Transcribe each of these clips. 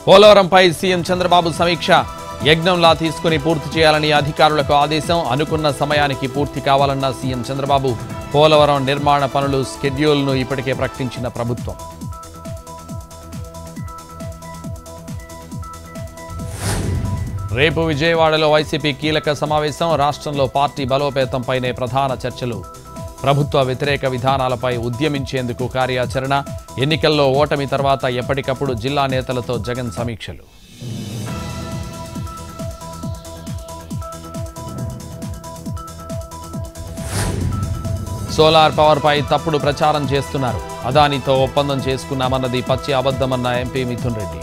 పోలవరంపై CM Chandrababu సమీక్ష యజ్ఞంలా తీసుకుని పూర్తి చేయాలని అధికారులకు ఆదేశం అనుకున్న సమయానికి పూర్తి కావాలన్న సీఎం చంద్రబాబు పోలవరం నిర్మాణ పనులు స్కెడ్యూల్ను ఇప్పటికే ప్రకటించిన ప్రభుత్వం రేపు విజయవాడలో వైసీపీ కీలక సమావేశం రాష్ట్రంలో పార్టీ బలోపేతంపైనే ప్రధాన చర్చలు ప్రభుత్వ వ్యతిరేక విధానాలపై ఉద్యమించేందుకు కార్యాచరణ ఎన్నికల్లో ఓటమి తర్వాత ఎప్పటికప్పుడు జిల్లా నేతలతో జగన్ సమీక్షలు సోలార్ పవర్పై తప్పుడు ప్రచారం చేస్తున్నారు అదానితో ఒప్పందం చేసుకున్నామన్నది పచ్చి అబద్ధమన్న ఎంపీ మిథున్ రెడ్డి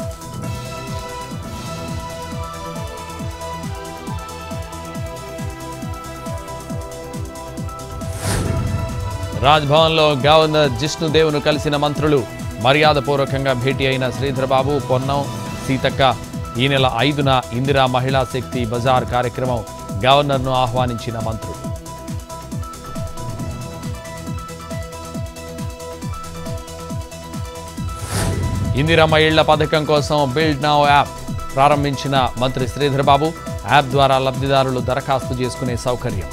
రాజ్భవన్లో గవర్నర్ జిష్ణుదేవ్ను కలిసిన మంత్రులు మర్యాదపూర్వకంగా భేటీ అయిన శ్రీధరబాబు పొన్నం సీతక్క ఈ నెల ఐదున ఇందిరా మహిళా శక్తి బజార్ కార్యక్రమం గవర్నర్ను ఆహ్వానించిన మంత్రులు ఇందిరమ్మ ఇళ్ల పథకం కోసం బిల్డ్ నౌ యాప్ ప్రారంభించిన మంత్రి శ్రీధరబాబు యాప్ ద్వారా లబ్ధిదారులు దరఖాస్తు చేసుకునే సౌకర్యం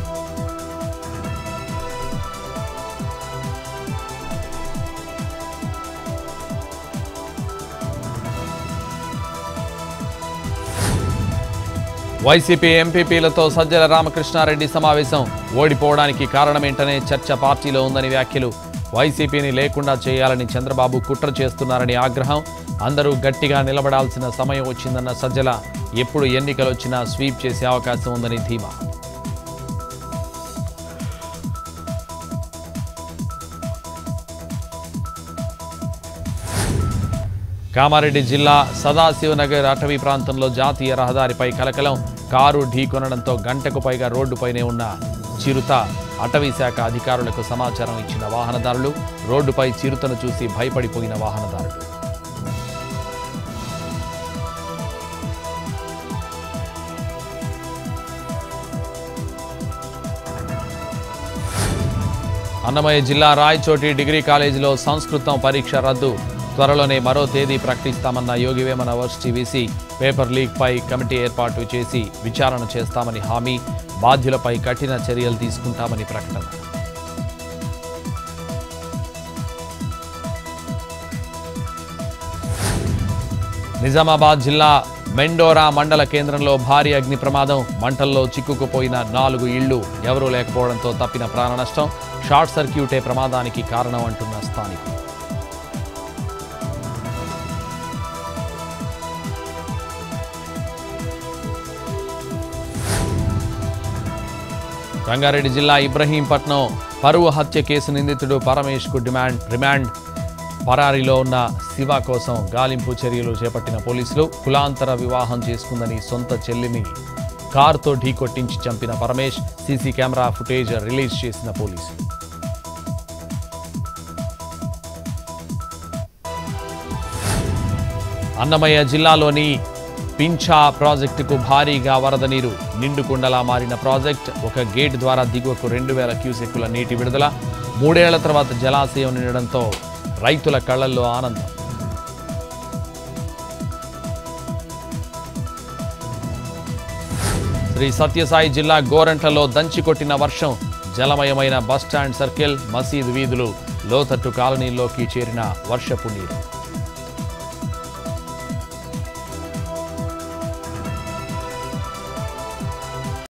వైసీపీ ఎంపీపీలతో సజ్జల రామకృష్ణారెడ్డి సమావేశం ఓడిపోవడానికి కారణమేంటనే చర్చ పార్టీలో ఉందని వ్యాఖ్యలు వైసీపీని లేకుండా చేయాలని చంద్రబాబు కుట్ర చేస్తున్నారని ఆగ్రహం అందరూ గట్టిగా నిలబడాల్సిన సమయం వచ్చిందన్న సజ్జల ఎప్పుడు ఎన్నికలు వచ్చినా స్వీప్ చేసే అవకాశం ఉందని ధీమా కామారెడ్డి జిల్లా సదాశివనగర్ అటవీ ప్రాంతంలో జాతీయ రహదారిపై కలకలం కారు ఢీకొనడంతో గంటకు పైగా రోడ్డుపైనే ఉన్న చిరుత అటవీ శాఖ అధికారులకు సమాచారం ఇచ్చిన వాహనదారులు రోడ్డుపై చిరుతను చూసి భయపడిపోయిన వాహనదారులు అన్నమయ్య జిల్లా రాయచోటి డిగ్రీ కాలేజీలో సంస్కృతం పరీక్ష రద్దు త్వరలోనే మరో తేదీ ప్రకటిస్తామన్న Yogi Vemana varsity VC paper leak పై కమిటీ ఏర్పాటు చేసి విచారణ చేస్తామని హామీ బాధ్యులపై కఠిన చర్యలు తీసుకుంటామని ప్రకటన నిజామాబాద్ జిల్లా మెండోరా మండల కేంద్రంలో భారీ అగ్ని ప్రమాదం మంటల్లో చిక్కుకుపోయిన నాలుగు ఇళ్లు ఎవరూ లేకపోవడంతో తప్పిన ప్రాణ నష్టం షార్ట్ సర్క్యూటే ప్రమాదానికి కారణం అంటున్న స్థానికులు రంగారెడ్డి జిల్లా ఇబ్రహీంపట్నం పరువు హత్య కేసు నిందితుడు పరమేష్కు డిమాండ్ రిమాండ్ పరారీలో ఉన్న శివ కోసం గాలింపు చర్యలు చేపట్టిన పోలీసులు కులాంతర వివాహం చేసుకుందని సొంత చెల్లిని కారుతో ఢీకొట్టించి చంపిన Paramesh CC camera footage release చేసిన పోలీసులు అన్నమయ్య జిల్లాలోని పింఛా ప్రాజెక్టుకు భారీగా వరద నీరు నిండుకుండలా మారిన ప్రాజెక్ట్ ఒక గేట్ ద్వారా దిగువకు రెండు వేల క్యూసెక్కుల నీటి విడుదల మూడేళ్ల తర్వాత జలాశయం నిండడంతో రైతుల కళ్లల్లో ఆనందం శ్రీ సత్యసాయి జిల్లా గోరంట్లలో దంచికొట్టిన వర్షం జలమయమైన బస్టాండ్ సర్కిల్ మసీద్ వీధులు లోతట్టు కాలనీల్లోకి చేరిన వర్షపు నీరు